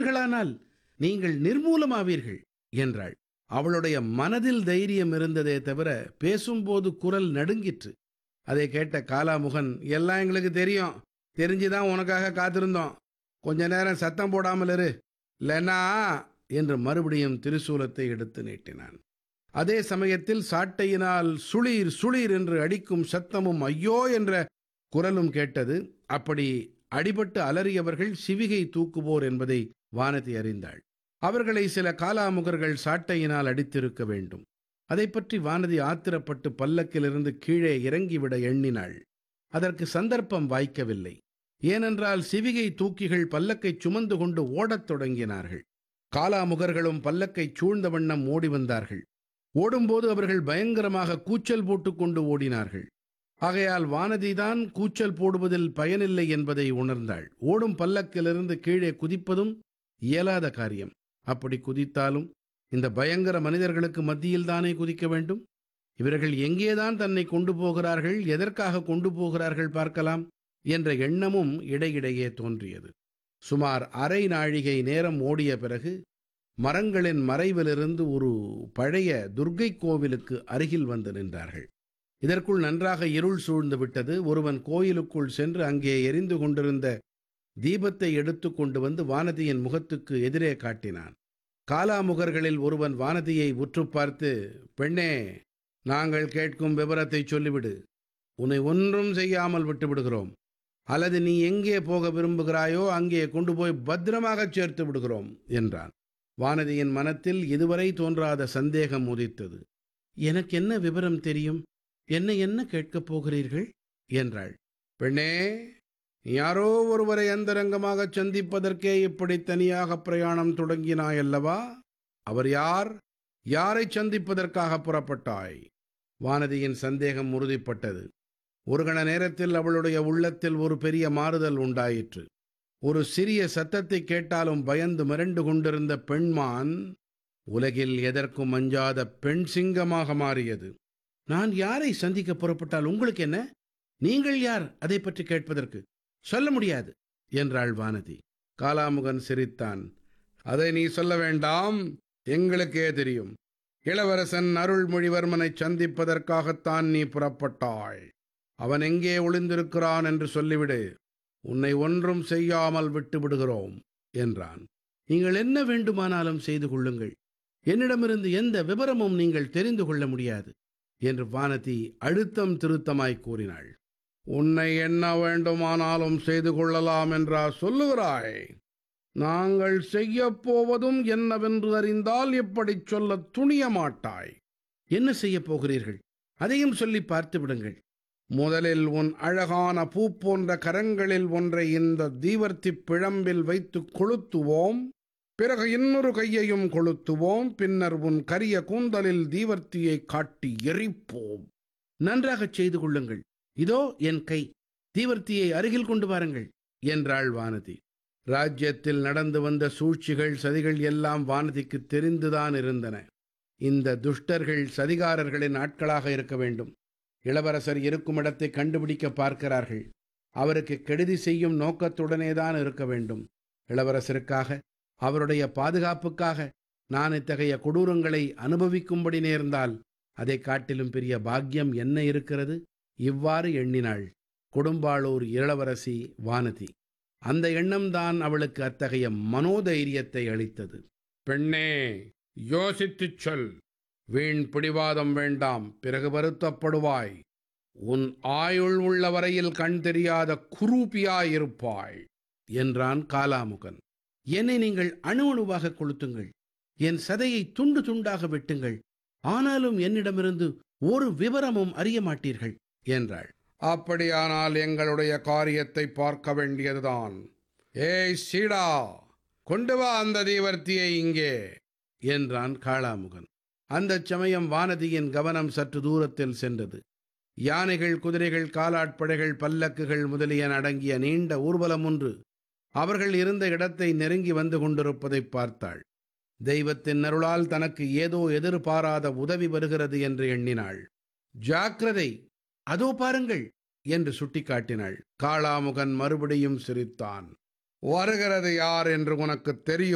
அவர்களானால் நீங்கள் நிர்மூலமாவீர்கள் என்றாள் அவளுடைய மனதில் தைரியம் இருந்ததே தவிர பேசும்போது குரல் நடுங்கிற்று அதை கேட்ட காலாமுகன் எல்லாம் எங்களுக்கு தெரியும் தெரிஞ்சுதான் உனக்காக காத்திருந்தோம் கொஞ்ச நேரம் சத்தம் போடாமல் இரு இல்லைன்னா என்று மறுபடியும் திரிசூலத்தை எடுத்து நீட்டினான் அதே சமயத்தில் சாட்டையினால் சுளீர் சுளீர் என்று அடிக்கும் சத்தமும் ஐயோ என்ற குரலும் கேட்டது அப்படி அடிபட்டு அலறியவர்கள் சிவிகை தூக்குவோர் என்பதை வானதி அறிந்தாள் அவர்களை சில காலாமுகர்கள் சாட்டையினால் அடித்திருக்க வேண்டும் அதை பற்றி வானதி ஆத்திரப்பட்டு பல்லக்கிலிருந்து கீழே இறங்கிவிட எண்ணினாள் அதற்கு சந்தர்ப்பம் வாய்க்கவில்லை ஏனென்றால் சிவிகை தூக்கிகள் பல்லக்கைச் சுமந்து கொண்டு ஓடத் தொடங்கினார்கள் காலாமுகர்களும் பல்லக்கைச் சூழ்ந்த வண்ணம் ஓடி வந்தார்கள் ஓடும்போது அவர்கள் பயங்கரமாக கூச்சல் போட்டுக்கொண்டு ஓடினார்கள் ஆகையால் வானதிதான் கூச்சல் போடுவதில் பயனில்லை என்பதை உணர்ந்தாள் ஓடும் பல்லக்கிலிருந்து கீழே குதிப்பதும் இயலாத காரியம் அப்படி குதித்தாலும் இந்த பயங்கர மனிதர்களுக்கு மத்தியில் தானே குதிக்க வேண்டும் இவர்கள் எங்கேதான் தன்னை கொண்டு போகிறார்கள் எதற்காக கொண்டு போகிறார்கள் பார்க்கலாம் என்ற எண்ணமும் இடையிடையே தோன்றியது சுமார் அரை நாழிகை நேரம் ஓடிய பிறகு மரங்களின் மறைவிலிருந்து ஒரு பழைய துர்க்கை கோவிலுக்கு அருகில் வந்து நின்றார்கள் இதற்குள் நன்றாக இருள் சூழ்ந்து விட்டது ஒருவன் கோயிலுக்குள் சென்று அங்கே எரிந்து கொண்டிருந்த தீபத்தை எடுத்து கொண்டு வந்து வானதியின் முகத்துக்கு எதிரே காட்டினான் காலாமுகர்களில் ஒருவன் வானதியை உற்று பார்த்து பெண்ணே நாங்கள் கேட்கும் விவரத்தை சொல்லிவிடு உன்னை ஒன்றும் செய்யாமல் விட்டு விடுகிறோம் அல்லது நீ எங்கே போக விரும்புகிறாயோ அங்கே கொண்டு போய் பத்திரமாகச் சேர்த்து விடுகிறோம் என்றான் வானதியின் மனத்தில் இதுவரை தோன்றாத சந்தேகம் உதித்தது எனக்கு என்ன விவரம் தெரியும் என்ன என்ன கேட்கப் போகிறீர்கள் என்றாள் பெண்ணே நீ யாரோ ஒருவரை அந்தரங்கமாகச் சந்திப்பதற்கே இப்படி தனியாக பிரயாணம் தொடங்கினாயல்லவா அவர் யார் யாரை சந்திப்பதற்காக புறப்பட்டாய் வானதியின் சந்தேகம் உறுதிப்பட்டது ஒரு கண நேரத்தில் அவளுடைய உள்ளத்தில் ஒரு பெரிய மாறுதல் உண்டாயிற்று ஒரு சிறிய சத்தத்தை கேட்டாலும் பயந்து மிரண்டு கொண்டிருந்த பெண்மான் உலகில் எதற்கும் அஞ்சாத பெண் சிங்கமாக மாறியது நான் யாரை சந்திக்க புறப்பட்டால் உங்களுக்கு என்ன நீங்கள் யார் அதை பற்றி கேட்பதற்கு சொல்ல முடியாது என்றாள் வானதி காலாமுகன் சிரித்தான் அதை நீ சொல்ல வேண்டாம் எங்களுக்கே தெரியும் இளவரசன் அருள்மொழிவர்மனை சந்திப்பதற்காகத்தான் நீ புறப்பட்டாய் அவன் எங்கே ஒளிந்திருக்கிறான் என்று சொல்லிவிடு உன்னை ஒன்றும் செய்யாமல் விட்டு விடுகிறோம் என்றான் நீங்கள் என்ன வேண்டுமானாலும் செய்து கொள்ளுங்கள் என்னிடமிருந்து எந்த விவரமும் நீங்கள் தெரிந்து கொள்ள முடியாது என்று வானதி அழுத்தம் திருத்தமாய் கூறினாள் உன்னை என்ன வேண்டுமானாலும் செய்து கொள்ளலாம் என்றா சொல்லுகிறாய் நாங்கள் செய்யப் போவதும் என்னவென்று அறிந்தால் இப்படிச் சொல்லத் துணிய மாட்டாய் என்ன செய்யப் போகிறீர்கள் அதையும் சொல்லி பார்த்து விடுங்கள் முதலில் உன் அழகான பூ போன்ற கரங்களில் ஒன்றை இந்த தீவர்த்தி பிழம்பில் வைத்து கொளுத்துவோம் பிறகு இன்னொரு கையையும் கொளுத்துவோம் பின்னர் உன் கரிய கூந்தலில் தீவர்த்தியை காட்டி எரிப்போம் நன்றாகச் செய்து கொள்ளுங்கள் இதோ என் கை தீவர்த்தியை அருகில் கொண்டு வாருங்கள் என்றாள் வானதி ராஜ்யத்தில் நடந்து வந்த சூழ்ச்சிகள் சதிகள் எல்லாம் வானதிக்கு தெரிந்துதான் இருந்தன இந்த துஷ்டர்கள் சதிகாரர்களின் ஆட்களாக இருக்க வேண்டும் இளவரசர் இருக்கும் இடத்தை கண்டுபிடிக்க பார்க்கிறார்கள் அவருக்கு கெடுதி செய்யும் நோக்கத்துடனேதான் இருக்க வேண்டும் இளவரசருக்காக அவருடைய பாதுகாப்புக்காக நான் இத்தகைய கொடூரங்களை அனுபவிக்கும்படி நேர்ந்தால் அதைக் காட்டிலும் பெரிய பாக்கியம் என்ன இருக்கிறது இவ்வாறு எண்ணினாள் கொடும்பாளூர் இளவரசி வானதி அந்த எண்ணம்தான் அவளுக்கு அத்தகைய மனோதைரியத்தை அளித்தது பெண்ணே யோசித்துச் சொல் வீண் பிடிவாதம் வேண்டாம் பிறகு வருத்தப்படுவாய் உன் ஆயுள் உள்ள வரையில் கண் தெரியாத குரூபியாயிருப்பாய் என்றான் காலாமுகன் என்னை நீங்கள் அணு அணுவாக கொளுத்துங்கள் என் சதையை துண்டு துண்டாக வெட்டுங்கள் ஆனாலும் என்னிடமிருந்து ஒரு விவரமும் அறிய மாட்டீர்கள் என்றாள் அப்படியானால் எங்களுடைய காரியத்தை பார்க்க வேண்டியதுதான் ஏய் சீடா கொண்டு வா அந்த தீவர்த்தியை இங்கே என்றான் காளாமுகன் அந்தச் சமயம் வானதியின் கவனம் சற்று தூரத்தில் சென்றது யானைகள் குதிரைகள் காலாட்படைகள் பல்லக்குகள் முதலியன அடங்கிய நீண்ட ஊர்வலம் ஒன்று அவர்கள் இருந்த இடத்தை நெருங்கி வந்து கொண்டிருப்பதைப் பார்த்தாள் தெய்வத்தின் அருளால் தனக்கு ஏதோ எதிர்பாராத உதவி வருகிறது என்று எண்ணினாள் ஜாக்கிரதை அதோ பாருங்கள் என்று சுட்டிக்காட்டினாள் காளாமுகன் மறுபடியும் சிரித்தான் வருகிறது யார் என்று உனக்கு தெரியும்